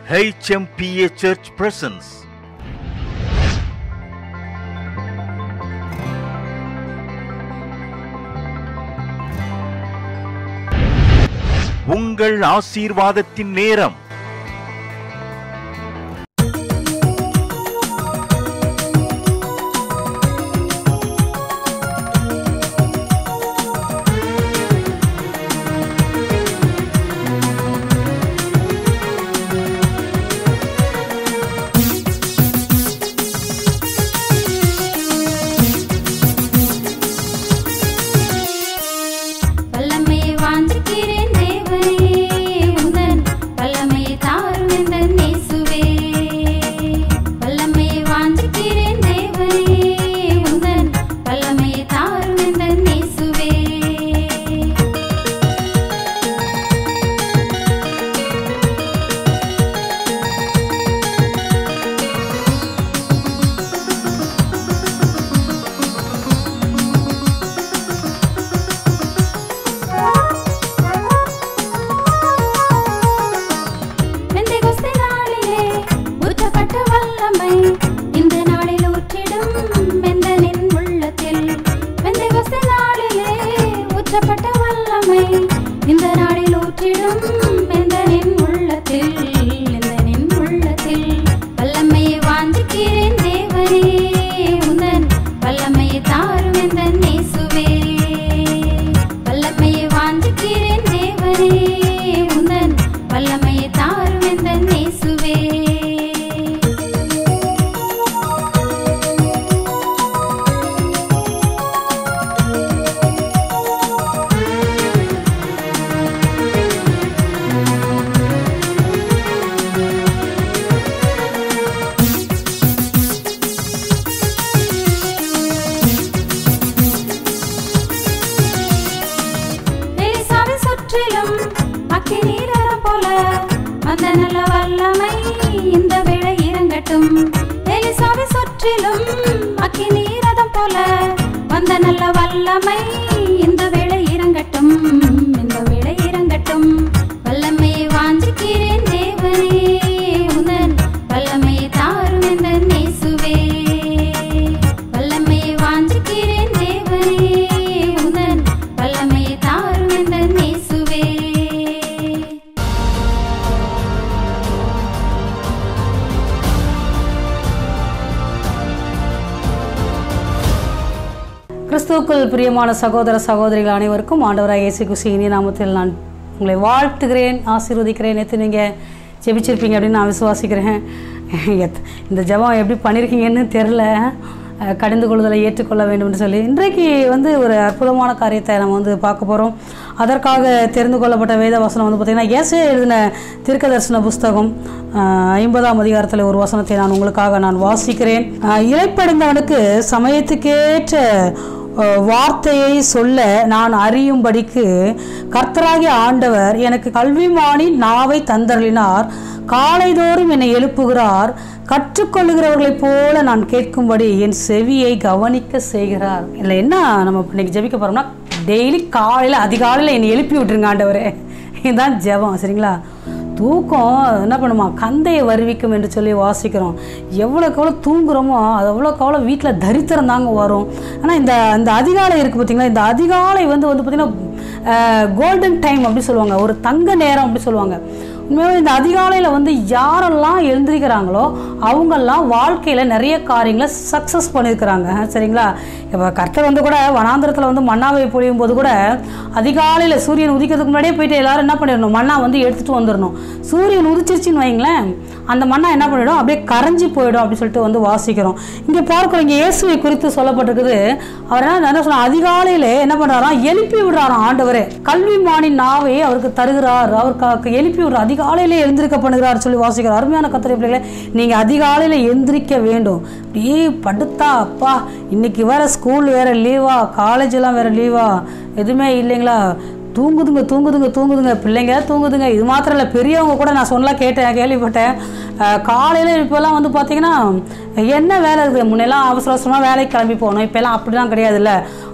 HMPA Church presents உங்கள் ஆசீர்வாதத்தின் நேரம் வல்லமையை வாஞ்சிக்கிறேன் தேவனே உந்தன் வல்லமையை தாரும் எந்தன் இயேசுவே வல்லமையை வாஞ்சிக்கிறேன் தேவனே உந்தன் வல்லமையை தாரும் எந்தன் இயேசுவே பெந்தெகோஸ்தே நாளிலே ஊற்றப்பட்ட வல்லமை இந்த நாளில் ஊற்றிடும் வெந்தனின் உள்ளத்தில் பெந்தெகோஸ்தே நாளிலே ஊற்றப்பட்ட வல்லமை இந்த நாளில் ஊற்றிடும் வெந்தனின் உள்ளத்தில் வெந்தனின் உள்ளத்தில் வல்லமையை வாஞ்சிக்கிறேன் தேவனே உந்தன் வல்லமையை தாரும் எந்தன் இயேசுவே வல்லமையை வாஞ்சிக்கிறேன் தேவனே உந்தன் வல்லமையை தாரும் எந்தன் இயேசுவே எலிசாவை சுற்றிலும் அக்கினீரம் போல அந்த நல்ல வல்லமை இந்த வேளை இறங்கட்டும் எலிசாவை சுற்றிலும் அக்கினீரதம் போல வந்த நல்ல வல்லமை இந்த வேளை இறங்கட்டும் இந்த வேளை இறங்கட்டும் வல்லமையை வாஞ்சிக்கிறேன் தேவனே உந்தன் வல்லமையை தாரும் எந்த இயேசுவே வல்லமையை வாஞ்சிக்கிறேன் தேவனே உந்தன் வல்லமையை தாரும் எந்த இயேசுவே கிறிஸ்துவுக்குள் பிரியமான சகோதர சகோதரிகள் அனைவருக்கும் ஆண்டவராக இயேசு கிறிஸ்து இனிய நாமத்தில் நான் உங்களை வாழ்த்துகிறேன் ஆசீர்வதிக்கிறேன் நேற்று நீங்கள் ஜெபிச்சிருப்பீங்க அப்படின்னு நான் விசுவாசிக்கிறேன் எத்- இந்த ஜெபம் எப்படி பண்ணியிருக்கீங்கன்னு தெரில அஹ், கடிந்து கொள்ளுதலை ஏற்றுக்கொள்ள வேண்டும்னு சொல்லி இன்றைக்கு வந்து ஒரு அற்புதமான காரியத்தை நம்ம வந்து பார்க்க போகிறோம் அதற்காக தெரிந்து கொள்ளப்பட்ட வேத வசனம் வந்து பார்த்திங்கன்னா இயேசு எழுதின தீர்க்க தரிசன புஸ்தகம் அஹ், ஐம்பதாம் அதிகாரத்தில் ஒரு வசனத்தை நான் உங்களுக்காக நான் வாசிக்கிறேன் அஹ், இளைப்படைந்தவனுக்கு சமயத்துக்கேற்ற அஹ், வார்த்தையை சொல்ல நான் அறியும்படிக்கு கர்த்தராகிய ஆண்டவர் எனக்கு கல்விமானின் நாவை தந்தருளினார் காலைதோறும் என்னை எழுப்புகிறார் கற்றுக்கொள்ளுகிறவர்களைப் போல நான் கேட்கும்படி என் செவியை கவனிக்க செய்கிறார் இல்லை என்ன நம்ம இன்னைக்கு ஜெபிக்க போறோம்னா டெய்லி காலையில் அதிகாலையில் என்னை எழுப்பி விட்டுருங்க ஆண்டவரே இதுதான் ஜெபம் சரிங்களா தூக்கம் என்ன பண்ணுமா கந்தையை வருவிக்கும் என்று சொல்லி வாசிக்கிறோம் எவ்வளோக்கு எவ்வளோ தூங்குறோமோ அது அவ்வளோக்கு அவ்வளோ வீட்டில் தரித்திரம் தாங்க வரும் ஆனால் இந்த இந்த அதிகாலை இருக்குது பார்த்தீங்களா இந்த அதிகாலை வந்து வந்து பார்த்திங்கன்னா கோல்டன் டைம் அப்படி சொல்லுவாங்க ஒரு தங்க நேரம் அப்படி சொல்லுவாங்க உண்மையாகவே இந்த அதிகாலையில் வந்து யாரெல்லாம் எழுந்திருக்கிறாங்களோ அவங்கெல்லாம் வாழ்க்கையில் நிறைய காரியங்களை சக்ஸஸ் பண்ணியிருக்கிறாங்க சரிங்களா இப்போ கர்த்தர் வந்து கூட வனாந்திரத்தில் வந்து மன்னாவை பொழியும் போது கூட அதிகாலையில் சூரியன் உதிக்கிறதுக்கு முன்னாடியே போயிட்டு எல்லாரும் என்ன பண்ணிடணும் மண்ணா வந்து எடுத்துகிட்டு வந்துடணும் சூரியன் உதிச்சிருச்சுன்னு வைங்களேன் அந்த மண்ணா என்ன பண்ணிடும் அப்படியே கரைஞ்சி போயிடும் அப்படின்னு சொல்லிட்டு வந்து வாசிக்கிறோம் இங்கே பார்க்குறோம் இங்கே இயேசுவை குறித்து சொல்லப்பட்டிருக்குது அவர் என்ன என்ன சொன்ன அதிகாலையிலே என்ன பண்ணுறாராம் எழுப்பி விடுறாராம் ஆண்டவரே கல்விமானின் நாவை அவருக்கு தருகிறார் அவருக்கு எழுப்பி விடுற அதிகாலையிலே எழுந்திருக்க பண்ணுகிறார் சொல்லி வாசிக்கிறார் அருமையான கத்திரை பிள்ளைகளே நீங்கள் அதிகாலையில் எந்திரிக்க வேண்டும் அப்படியே படுத்தா அப்பா இன்னைக்கு வேற ஸ்கூல் வேற லீவா காலேஜ் எல்லாம் வேற லீவா எதுவுமே இல்லைங்களா தூங்குதுங்க தூங்குதுங்க தூங்குதுங்க பிள்ளைங்க தூங்குதுங்க இது மாத்திரம் இல்லை பெரியவங்க கூட நான் சொன்னல கேட்டேன் கேள்விப்பட்டேன் காலையில் இப்போல்லாம் வந்து பார்த்தீங்கன்னா என்ன வேலை இருக்குது முன்னெல்லாம் அவசர அவசரமாக வேலைக்கு கிளம்பி போகணும் இப்போல்லாம் அப்படிலாம் கிடையாதுல்ல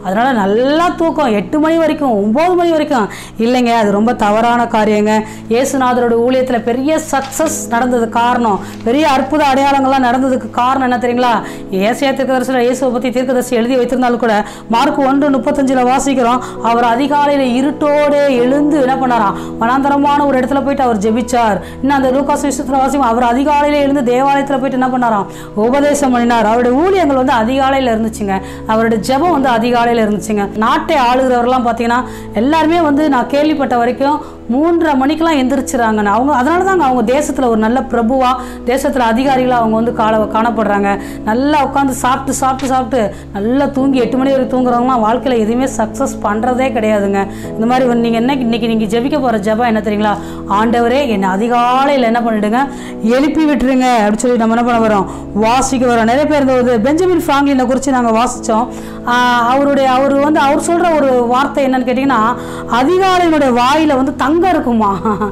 அதனால் நல்லா தூக்கம் எட்டு மணி வரைக்கும் ஒம்பது மணி வரைக்கும் இல்லைங்க அது ரொம்ப தவறான காரியங்க இயேசுநாதரோட ஊழியத்தில் பெரிய சக்ஸஸ் நடந்தது காரணம் பெரிய அற்புத அடையாளங்கள்லாம் நடந்ததுக்கு காரணம் என்ன தெரியுங்களா ஏசியா தீர்க்கதரிசியில் இயேசுவை பற்றி தீர்க்கதரிசி எழுதி வைத்திருந்தாலும் கூட மார்க் ஒன்று முப்பத்தஞ்சில் வாசிக்கிறோம் அவர் அதிகாலையில் இருட்டோடு எழுந்து என்ன பண்ணாராம் வனாந்தரமான ஒரு இடத்துல போயிட்டு அவர் ஜெபிச்சார் இன்னும் அந்த லூகாஸ் விஷயத்தில் வாசிக்கும் அவர் அதிகாலையில் எழுந்து தேவாலயத்தில் போயிட்டு என்ன பண்ணாராம் உபதேசம் பண்ணினார் அவருடைய ஊழியங்கள் வந்து அதிகாலையில் இருந்துச்சுங்க அவருடைய ஜெபம் வந்து அதிகாலையில் இருந்துச்சுங்க நாட்டை ஆளுகிறவர்லாம் பார்த்தீங்கன்னா எல்லாருமே வந்து நான் கேள்விப்பட்ட வரைக்கும் மூன்றரை மணிக்கெல்லாம் எந்திரிச்சிறாங்க அவங்க அதனால தாங்க அவங்க தேசத்தில் ஒரு நல்ல பிரபுவா தேசத்தில் அதிகாரிகளாக அவங்க வந்து காண காணப்படுறாங்க நல்லா உட்காந்து சாப்பிட்டு சாப்பிட்டு சாப்பிட்டு நல்லா தூங்கி எட்டு மணி வரைக்கும் தூங்குறவங்களாம் வாழ்க்கையில் எதுவுமே சக்ஸஸ் பண்ணுறதே கிடையாதுங்க இந்த மாதிரி வந்து நீங்கள் என்ன இன்னைக்கு நீங்கள் ஜெபிக்க போகிற ஜெபம் என்ன தெரியுங்களா ஆண்டவரே என்னை அதிகாலையில் என்ன பண்ணிடுங்க எழுப்பி விட்டுருங்க அப்படின்னு சொல்லி நம்ம என்ன பண்ண வரோம் வாசிக்க வரோம் நிறைய பேர் இந்த ஒரு பெஞ்சமின் ஃப்ராங்க்லினை குறித்து நாங்கள் வாசித்தோம் அவருடைய அவர் வந்து அவர் சொல்கிற ஒரு வார்த்தை என்னன்னு கேட்டிங்கன்னா அதிகாலையினுடைய வாயில் வந்து தங்கம் இருக்குமா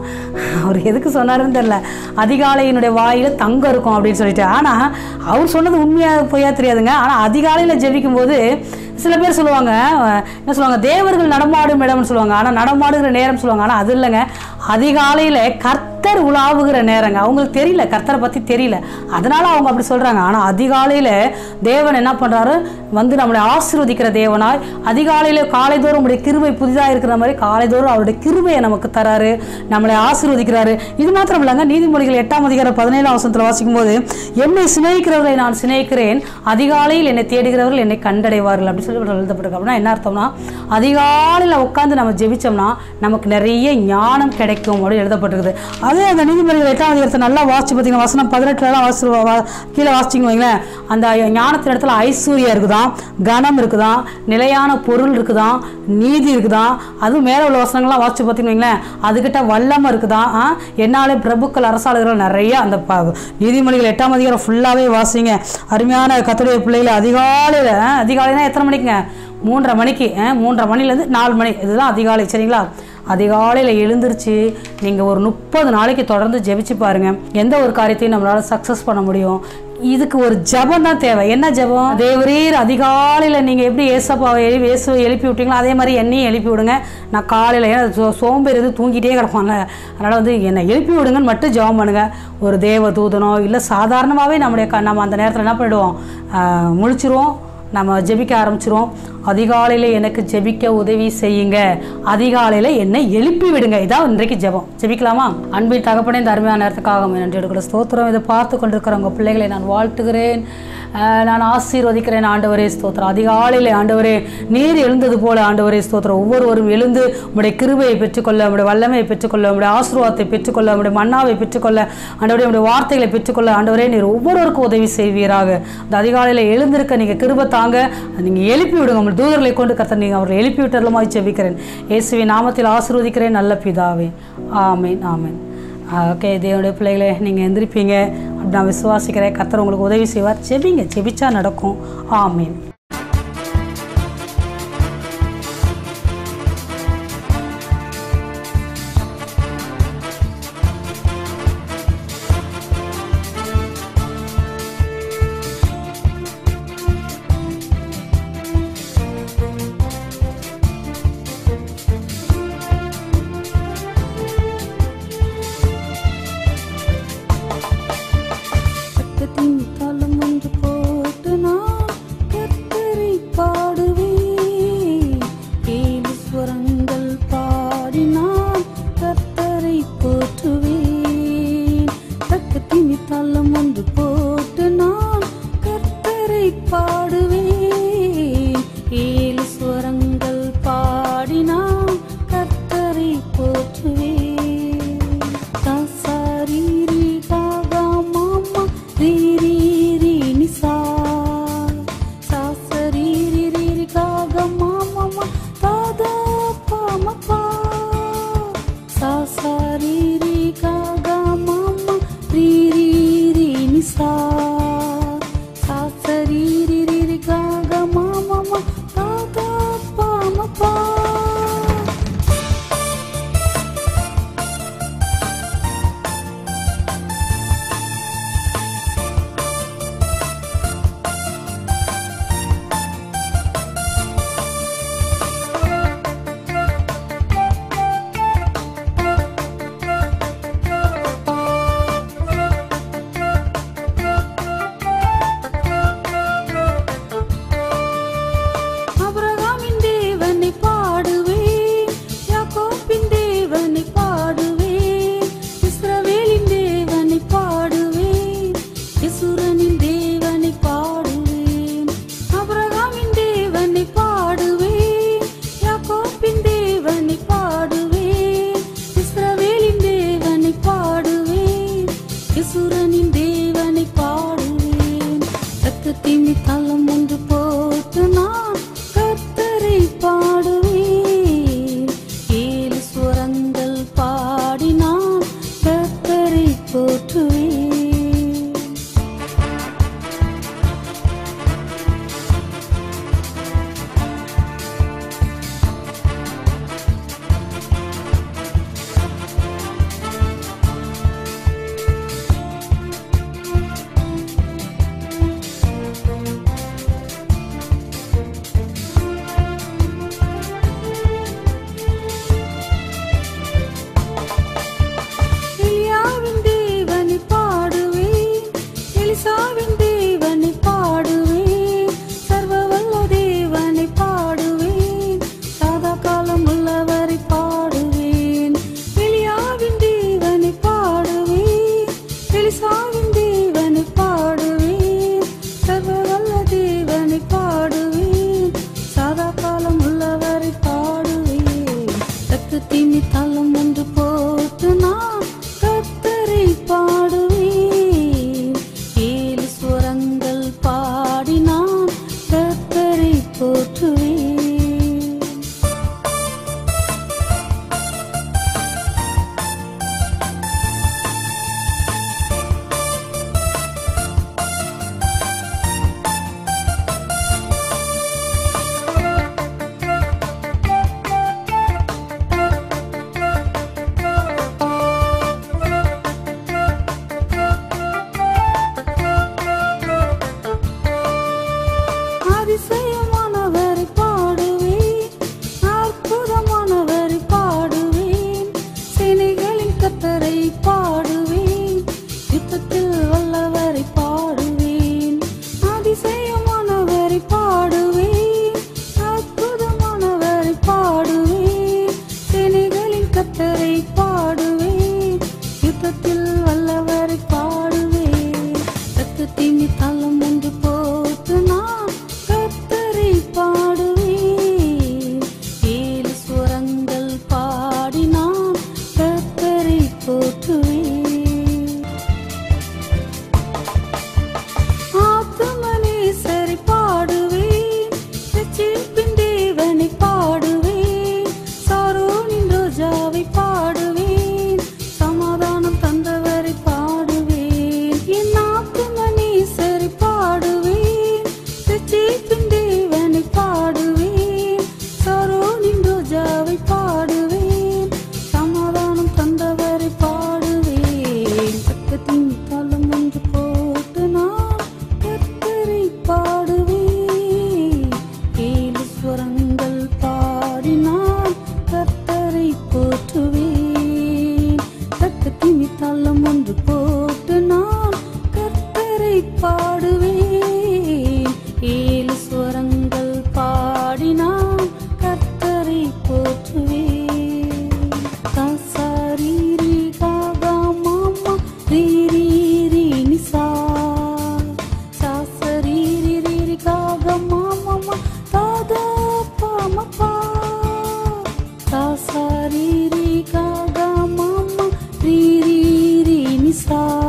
அவர் எதுக்கு சொன்னாருன்னு தெரியல அதிகாலையினுடைய வாயில் தங்கம் இருக்கும் அப்படின்னு சொல்லிட்டு ஆனால் அவர் சொன்னது உண்மையாக பொய்யா தெரியாதுங்க ஆனால் அதிகாலையில் ஜெபிக்கும் போது சில பேர் சொல்லுவாங்க அஹ், என்ன சொல்லுவாங்க தேவர்கள் நடமாடும் இடம்னு சொல்லுவாங்க ஆனால் நடமாடுகிற நேரம் சொல்லுவாங்க ஆனால் அது இல்லைங்க அதிகாலையில் கர்த்தர் உலாவுகிற நேரங்க அவங்களுக்கு தெரியல கர்த்தரை பற்றி தெரியல அதனால அவங்க அப்படி சொல்கிறாங்க ஆனால் அதிகாலையில் தேவன் என்ன பண்ணுறாரு வந்து நம்மளை ஆசீர்வதிக்கிற தேவனாய் அதிகாலையில் காலைதோறும் நம்முடைய கிருபை புதிதாக இருக்கிற மாதிரி காலைதோறும் அவருடைய கிருபையை நமக்கு தராரு நம்மளை ஆசீர்வதிக்கிறாரு இது மாத்திரம் இல்லைங்க நீதிமொழிகள் எட்டாம் அதிகாரம் பதினேழாம் வசனத்தில் வாசிக்கும் போது என்னை சிநேகிக்கிறவர்களை நான் சிநேகிக்கிறேன் அதிகாலையில் என்னை தேடுகிறவர்கள் என்னை கண்டடைவார்கள் அப்படின்னு சொல்லி இவர்கள் எழுதப்பட்டிருக்கு அப்படின்னா என்ன அர்த்தம்னா அதிகாலையில் உட்காந்து நம்ம ஜெபிச்சோம்னா நமக்கு நிறைய ஞானம் கிடைக்கும் அப்படின்னு எழுதப்பட்டிருக்குது அதே அந்த நீதிமொழிகள் எட்டாம் அதிகாரத்தை நல்லா வாசிச்சு பார்த்தீங்கன்னா வசனம் பதினெட்டுலாம் வாசி வா- கீழே வாசிச்சிங்க வைங்களேன் அந்த ஞானத்தின் இடத்துல ஐஸ்வர்யம் இருக்குதாம் கனம் இருக்குதாம் நிலையான பொருள் இருக்குதாம் நீதி இருக்குதாம் அதுவும் மேலே உள்ள வசனங்கள்லாம் வாசிச்சு பார்த்தீங்கன்னு வைங்களேன் அதுக்கிட்ட வல்லமை இருக்குதாம் ஆ, என்னாலே பிரபுக்கள் அரசாளுகள் நிறைய அந்த ப- நீதிமொழிகள் எட்டாம் அதிகாரம் ஃபுல்லாகவே வாசிங்க அருமையான கத்துடைய பிள்ளைகளை அதிகாலையில் அதிகாலைனா எத்தனை மணிக்குங்க மூன்றரை மணிக்கு ஆ, மூன்றரை மணிலேருந்து நாலு மணி இதுதான் அதிகாலை சரிங்களா அதிகாலையில் எழுந்திருச்சு நீங்கள் ஒரு முப்பது நாளைக்கு தொடர்ந்து ஜெபிச்சு பாருங்க எந்த ஒரு காரியத்தையும் நம்மளால் சக்ஸஸ் பண்ண முடியும் இதுக்கு ஒரு ஜெபம் தான் தேவை என்ன ஜெபம் தேவரீர் அதிகாலையில் நீங்கள் எப்படி ஏசப்பாவை எழுப்பி இயேசுவை எழுப்பி விட்டீங்களோ அதே மாதிரி என்னையும் எழுப்பி விடுங்க நான் காலையில் ஏன்னா சோ- சோம்பேறி எதுவும் தூங்கிட்டே கிடப்பாங்க அதனால் வந்து என்னை எழுப்பி விடுங்கன்னு மட்டும் ஜெபம் பண்ணுங்க ஒரு தேவ தூதனோ இல்லை சாதாரணமாகவே நம்முடைய க நம்ம அந்த நேரத்தில் என்ன பண்ணிடுவோம் ஆஹ், முழிச்சிருவோம் நம்ம ஜெபிக்க ஆரம்பிச்சிருவோம் அதிகாலையில் எனக்கு ஜெபிக்க உதவி செய்யுங்க அதிகாலையில் என்னை எழுப்பி விடுங்க இதான் இன்றைக்கு ஜெபம் ஜெபிக்கலாமா அன்பின் தகப்பனே இந்த அருமையான நேரத்துக்காக உம்மை நன்றி எடுக்கிற ஸ்தோத்திரம் இதை பார்த்து கொண்டிருக்கிற உங்கள் பிள்ளைகளை நான் வாழ்த்துகிறேன் ஆஹ் நான் ஆசீர்வதிக்கிறேன் ஆண்டவரே ஸ்தோத்திரம் அதிகாலையில் ஆண்டவரே நீர் எழுந்தது போல ஆண்டவரே ஸ்தோத்திரம் ஒவ்வொருவரும் எழுந்து உம்முடைய கிருபையை பெற்றுக்கொள்ள உம்முடைய வல்லமையை பெற்றுக்கொள்ள உம்முடைய ஆசீர்வாதத்தை பெற்றுக்கொள்ள உம்முடைய மன்னாவை பெற்றுக்கொள்ள ஆண்டவரே உம்முடைய வார்த்தைகளை பெற்றுக்கொள்ள ஆண்டவரே நீர் ஒவ்வொருவருக்கும் உதவி செய்வீராக இந்த அதிகாலையில் எழுந்திருக்க நீங்கள் கிருபை தாங்க நீங்கள் எழுப்பி விடுங்க உங்கள் தூதர்களை கொண்டு கத்த நீங்கள் அவர்களை எழுப்பி விட்டரலுமாய் ஜெபிக்கிறேன் இயேசுவின் நாமத்தில் ஆசீர்வதிக்கிறேன் நல்ல பிதாவே ஆமேன் ஆமேன் ஓகே தேவனுடைய பிள்ளைகளே நீங்கள் எந்திரிப்பீங்க அப்படி நான் விசுவாசிக்கிறேன் கர்த்தர் உங்களுக்கு உதவி செய்வார் ஜெபிங்க ஜெபிச்சா நடக்கும் ஆமீன் பக்கத்தின் தளம் ஒன்று போட்டு நான் கத்தரை பாடுவேன் ஏழு ஸ்வரங்கள் பாடி நான் கத்தரை போற்றுவேன் பக்கத்தின் தளம் ஒன்று போட்டு நான் கத்தரை பாடுவேன் ஏழு ஸ்வரங்கள் பாடி நான் கத்தரை போற்றுவேன் சாசாரீரி காகா மாமா ரீரீரி நிசா சாசரீரி ரீரி காகா மாமா தாதா பாமப்பா சாசாரீரி காகா மாமா ரீரீரி நிசா சாசரீரி ரீரி காகா மாமா தாதா பாமப்பா சா சா ரீ ரீ கா கா மாமா ரீ ரீ ரீ நி சா